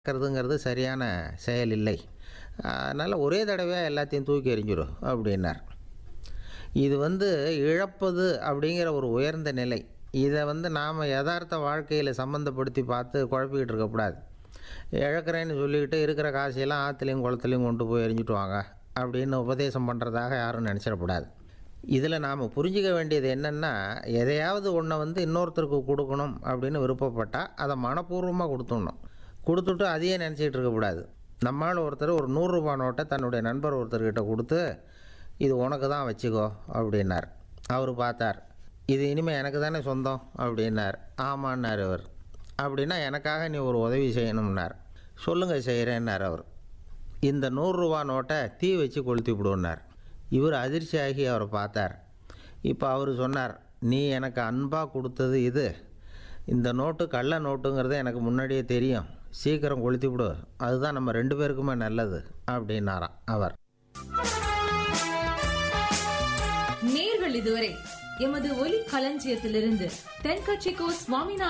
இருக்கிறதுங்கிறது சரியான செயல் இல்லை அதனால் ஒரே தடவையாக எல்லாத்தையும் தூக்கி எறிஞ்சிடும் அப்படின்னார் இது வந்து இழப்பது அப்படிங்கிற ஒரு உயர்ந்த நிலை இதை வந்து நாம் யதார்த்த வாழ்க்கையில் சம்மந்தப்படுத்தி பார்த்து குழப்பிக்கிட்டு இருக்கக்கூடாது இழக்கிறேன்னு சொல்லிக்கிட்டு இருக்கிற காசையெல்லாம் ஆற்றுலையும் குளத்துலையும் கொண்டு போய் எறிஞ்சிட்டு வாங்க அப்படின்னு உபதேசம் பண்ணுறதாக யாரும் நினச்சிடக்கூடாது இதில் நாம் புரிஞ்சிக்க வேண்டியது என்னென்னா எதையாவது ஒன்றை வந்து இன்னொருத்தருக்கு கொடுக்கணும் அப்படின்னு விருப்பப்பட்டால் அதை மனப்பூர்வமாக கொடுத்துடணும் கொடுத்துட்டு அதையே நினச்சிக்கிட்டு இருக்கக்கூடாது நம்மால் ஒருத்தர் ஒரு நூறுரூபா நோட்டை தன்னுடைய நண்பர் ஒருத்தர்கிட்ட கொடுத்து இது உனக்கு தான் வச்சுக்கோ அப்படின்னார் அவர் பார்த்தார் இது இனிமேல் எனக்கு தானே சொந்தம் அப்படின்னார் ஆமான்னார் அவர் அப்படின்னா எனக்காக நீ ஒரு உதவி செய்யணும்னார் சொல்லுங்கள் செய்கிறேன்னார் அவர் இந்த நூறுரூவா நோட்டை தீ வச்சு கொளுத்தி விடுன்னார் இவர் அதிர்ச்சியாகி அவரை பார்த்தார் இப்போ அவர் சொன்னார் நீ எனக்கு அன்பாக கொடுத்தது இது இந்த நோட்டு கள்ள நோட்டுங்கிறது எனக்கு முன்னாடியே தெரியும் சீக்கிரம் கொளுத்தி விடு அதுதான் நம்ம ரெண்டு பேருக்குமே நல்லது அப்படின்னாராம் அவர் நேர்கள் இதுவரை எமது ஒலி களஞ்சியத்திலிருந்து தென்கட்சிக்கோ சுவாமிநாதன்